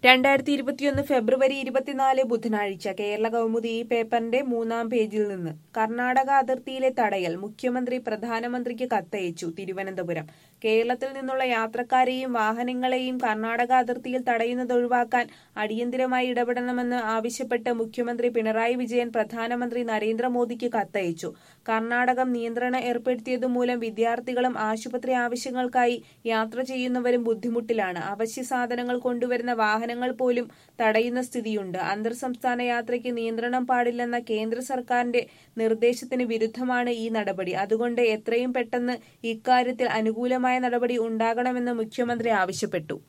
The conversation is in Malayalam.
രണ്ടായിരത്തി ഇരുപത്തിയൊന്ന് ഫെബ്രുവരി ഇരുപത്തിനാല് ബുധനാഴ്ച കേരള കൗമുദി ഈ പേപ്പറിന്റെ മൂന്നാം പേജിൽ നിന്ന് കർണാടക അതിർത്തിയിലെ തടയൽ മുഖ്യമന്ത്രി പ്രധാനമന്ത്രിക്ക് കത്തയച്ചു തിരുവനന്തപുരം കേരളത്തിൽ നിന്നുള്ള യാത്രക്കാരെയും വാഹനങ്ങളെയും കർണാടക അതിർത്തിയിൽ തടയുന്നത് ഒഴിവാക്കാൻ അടിയന്തിരമായി ഇടപെടണമെന്ന് ആവശ്യപ്പെട്ട് മുഖ്യമന്ത്രി പിണറായി വിജയൻ പ്രധാനമന്ത്രി നരേന്ദ്രമോദിക്ക് കത്തയച്ചു കർണാടകം നിയന്ത്രണം ഏർപ്പെടുത്തിയതുമൂലം വിദ്യാർത്ഥികളും ആശുപത്രി ആവശ്യങ്ങൾക്കായി യാത്ര ചെയ്യുന്നവരും ബുദ്ധിമുട്ടിലാണ് അവശ്യ സാധനങ്ങൾ കൊണ്ടുവരുന്ന വാഹനങ്ങൾ പോലും തടയുന്ന സ്ഥിതിയുണ്ട് അന്തർ സംസ്ഥാന യാത്രയ്ക്ക് നിയന്ത്രണം പാടില്ലെന്ന കേന്ദ്ര സർക്കാരിന്റെ നിർദ്ദേശത്തിന് വിരുദ്ധമാണ് ഈ നടപടി അതുകൊണ്ട് എത്രയും പെട്ടെന്ന് ഇക്കാര്യത്തിൽ അനുകൂലമായ നടപടി ഉണ്ടാകണമെന്ന് മുഖ്യമന്ത്രി ആവശ്യപ്പെട്ടു